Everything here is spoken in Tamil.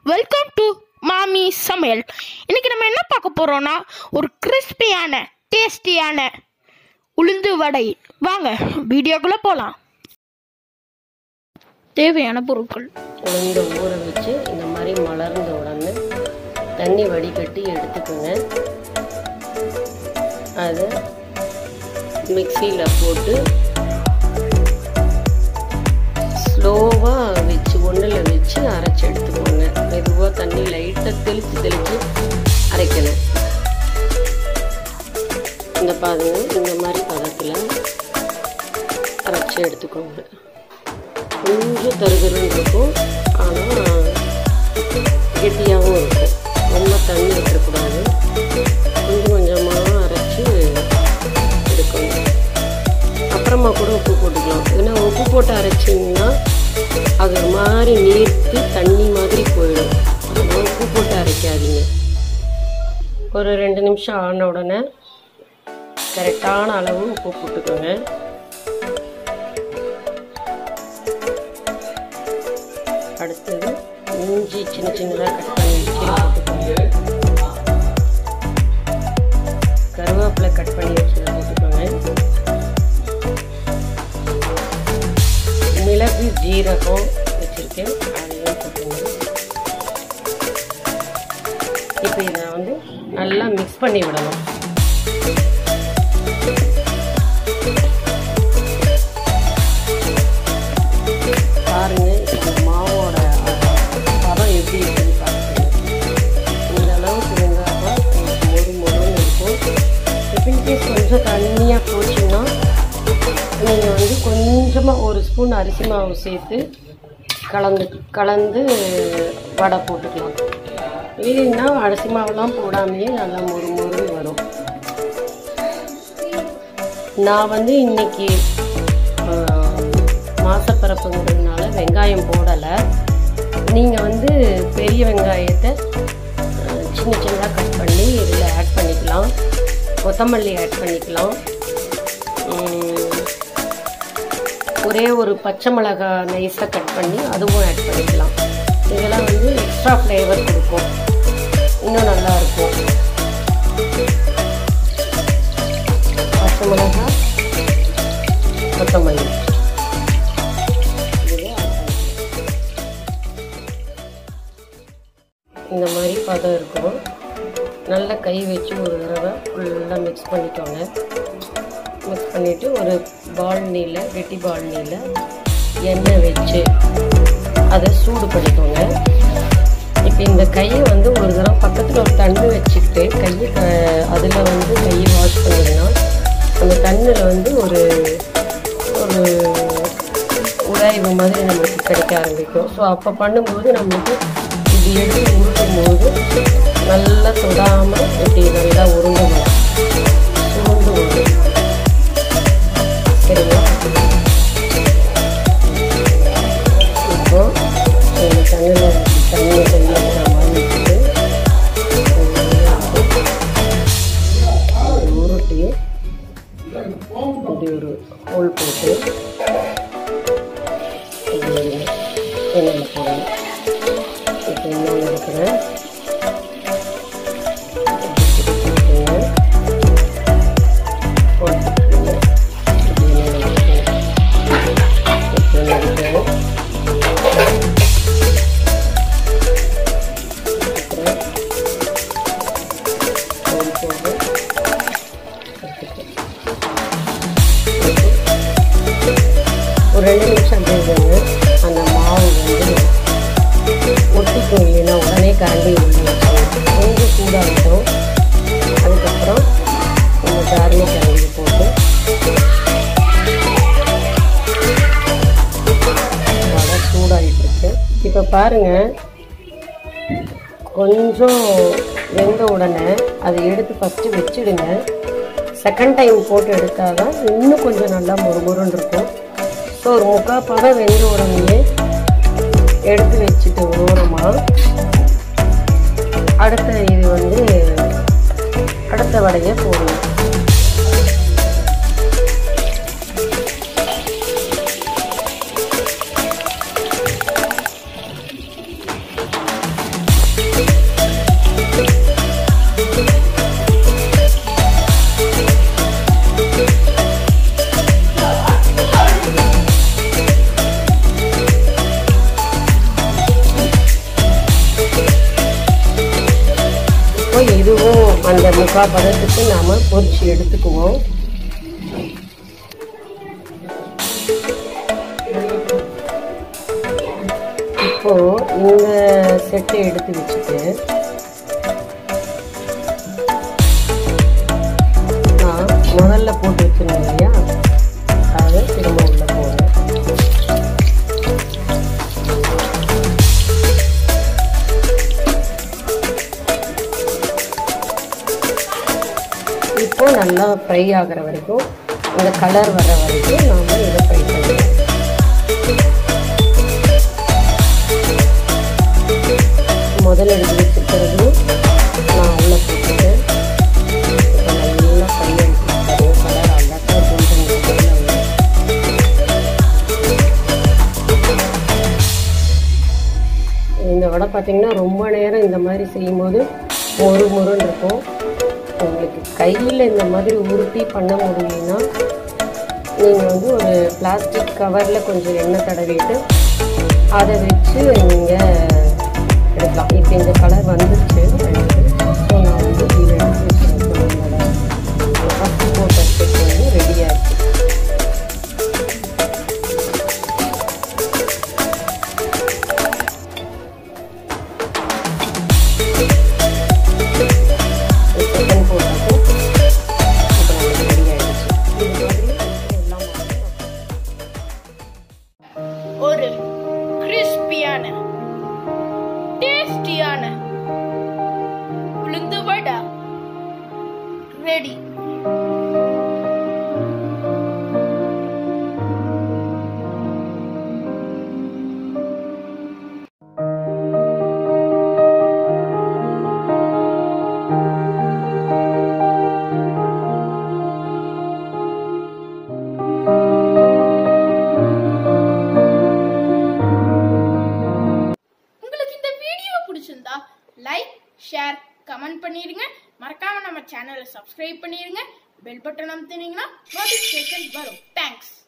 வெல்கம் டு மாமி சமையல் இன்னைக்கு நம்ம என்ன பார்க்க போறோம்னா ஒரு கிறிஸ்பியான டேஸ்டியான உளுந்து வடை வாங்க வீடியோக்குள்ள போகலாம் தேவையான பொருட்கள் உளுந்து ஊற வச்சு இந்த மாதிரி மலர்ந்த உடனே தண்ணி வடிகட்டி எடுத்துக்கோங்க அதை மிக்சியில் போட்டு ஸ்லோவாக வச்சு ஒன்றில் வச்சு அரைச்சி எடுத்துக்கோங்க மெதுவாக தண்ணி லைட்டாக தெளித்து தெளித்து அரைக்கணும் இந்த பாருங்க இந்த மாதிரி பதத்தில் அரைச்சி எடுத்துக்கோங்க கொஞ்சம் தருதருன்னு இருக்கும் ஆனால் கெட்டியாகவும் இருக்கும் ரொம்ப தண்ணி விட்டுறக்கூடாது கொஞ்சம் கொஞ்சமாக அரைச்சி எடுக்கணும் அப்புறமா கூட உப்பு போட்டுக்கலாம் ஏன்னா உப்பு போட்டு அரைச்சிங்கன்னா அது ஒரு மாதிரி நீர்த்து தண்ணி மாதிரி போயிடும் அதனால உப்பு போட்டு அரைக்காதீங்க ஒரு ரெண்டு நிமிஷம் ஆன உடனே கரெக்டான அளவு உப்பு போட்டுக்கோங்க அடுத்தது இஞ்சி சின்ன சின்னதாக கட் பண்ணி வச்சு போட்டுக்கோங்க கருவேப்பிலை கட் பண்ணி வச்சதை போட்டுக்கோங்க மிளகு ஜீரகம் வச்சுருக்கேன் அதையும் போட்டுங்க இப்போ இதை வந்து நல்லா மிக்ஸ் பண்ணி விடணும் பாருங்க இப்போ அந்த மாவோட பதம் எப்படி இருக்குன்னு பாருங்க இந்த அளவுக்கு இருந்தால் தான் மொறு மொறுன்னு இருக்கும் இப்போ இன்கேஸ் கொஞ்சம் தண்ணியாக போச்சுன்னா நீங்கள் வந்து கொஞ்சமாக ஒரு ஸ்பூன் அரிசி மாவு சேர்த்து கலந்து கலந்து வடை போட்டுக்கலாம் இல்லைன்னா அரிசி மாவுலாம் போடாமையே நல்லா மொறு மொறுன்னு வரும் நான் வந்து இன்னைக்கு மாசப்பிறப்புங்கிறதுனால வெங்காயம் போடலை நீங்கள் வந்து பெரிய வெங்காயத்தை அஹ், சின்ன சின்னதாக கட் பண்ணி இதில் ஆட் பண்ணிக்கலாம் கொத்தமல்லி ஆட் பண்ணிக்கலாம் உம், ஒரே ஒரு பச்சை மிளகாய் நைஸாக கட் பண்ணி அதுவும் ஆட் பண்ணிக்கலாம் இதெல்லாம் வந்து எக்ஸ்ட்ரா ஃப்ளேவர் கொடுக்கும் இன்னும் நல்லா இருக்கும் பச்சை மிளகாய் கொத்தமல்லி இதுவே add பண்ணிக்கலாம். இந்த மாதிரி பதம் இருக்கும் நல்லா கை வச்சு ஒரு தடவை ஃபுல்லாக மிக்ஸ் பண்ணிக்கோங்க மிக்ஸ் பண்ணிவிட்டு ஒரு பால்னியில் கெட்டி பால்னியில் எண்ணெய் வச்சு அதை சூடு பண்ணிக்கோங்க இப்போ இந்த கையை வந்து ஒரு தடவை பக்கத்தில் ஒரு தண்ணி வச்சுக்கிட்டு கையை க அதில் வந்து கையை வாஷ் பண்ணிங்கன்னா அந்த தண்ணியில் வந்து ஒரு ஒரு உராய்வு மாதிரி நம்மளுக்கு கிடைக்க ஆரம்பிக்கும் ஸோ அப்போ பண்ணும்போது நம்மளுக்கு இது எடுத்து உருட்டும் போது நல்லா தொடாமல் இப்படி நல்லா உருண்டு வரும் உருண்டு வரும் சரிங்களா இப்போ இந்த தண்ணியில் தண்ணியை கையில் வாங்கிட்டு உருட்டி இப்படி ஒரு ஹோல் போட்டு இப்படி எண்ணெயில் போடணும் இப்போ எண்ணெயில் இருக்கிறேன் ஒரு ரெண்டு நிமிஷம் அப்படியே விடுங்க. அந்த மாவு வந்து ஒட்டிக்கும் இல்லைன்னா உடனே கரண்டி உள்ளே வச்சுக்கணும் கொஞ்சம் சூடாகட்டும் அதுக்கப்புறம் இந்த கார்லிக் கரண்டி போட்டு வடை சூடாகிட்டு இருக்கு இப்போ பாருங்க கொஞ்சம் வெந்த உடனே அதை எடுத்து ஃபஸ்ட்டு வச்சிடுங்க செகண்ட் டைம் போட்டு எடுத்தால் தான் இன்னும் கொஞ்சம் நல்லா மொறுமொறுன்னு இருக்கும் ஸோ ஒரு முக்கால் பதம் வெந்த உடனே எடுத்து வச்சுட்டு ஓரமாக அடுத்த இது வந்து அடுத்த வடையை போடணும் அந்த முக்கால் பதத்துக்கு நாம் பொரிச்சு எடுத்துக்குவோம் இப்போ இந்த செட்டை எடுத்து வச்சுட்டு நான் முதல்ல போட்டு வச்சிருந்தேன் இல்லையா அதை திரும்ப உள்ள போடுறேன் இப்போ நல்லா ஃப்ரை ஆகிற வரைக்கும் இந்த கலர் வர வரைக்கும் நாம் இதை ஃப்ரை பண்ணுவோம் முதல்ல எடுத்து வச்சுருக்கிறது நான் உள்ள போட்டுட்டேன் இப்போ நல்லா ஃப்ரை ஆகிட்டு கலர் அழகாக கோல்டன் கலரில் இந்த வடை பார்த்தீங்கன்னா ரொம்ப நேரம் இந்த மாதிரி செய்யும்போது மொறு மொறுன்னு இருக்கும் உங்களுக்கு கையில் இந்த மாதிரி உருட்டி பண்ண முடியலன்னா நீங்கள் வந்து ஒரு பிளாஸ்டிக் கவரில் கொஞ்சம் எண்ணெய் தடவிட்டு அதை வச்சு நீங்கள் எடுக்கலாம் இப்போ இந்த கலர் வந்துருச்சு ஸோ நான் வந்து இதை எடுத்து வச்சுருக்கேன் ஃபஸ்ட் போட்ட ஸ்டெப் வந்து ரெடியாக இருக்குது செகண்ட் போட்டப்போ இப்போ நமக்கு ரெடி ஆயிடுச்சு இது மாதிரி எல்லாம் ஒரு கிறிஸ்பியான டேஸ்டியான உளுந்து வடை ரெடி உங்களுக்கு இந்த வீடியோ பிடிச்சிருந்தா லைக் ஷேர் கமெண்ட் பண்ணிருங்க மறக்காம நம்ம சேனலை சப்ஸ்கிரைப் பண்ணிருங்க பெல் பட்டன் அமுத்துனீங்கன்னா நோட்டிஃபிகேஷன் வரும் தேங்க்ஸ்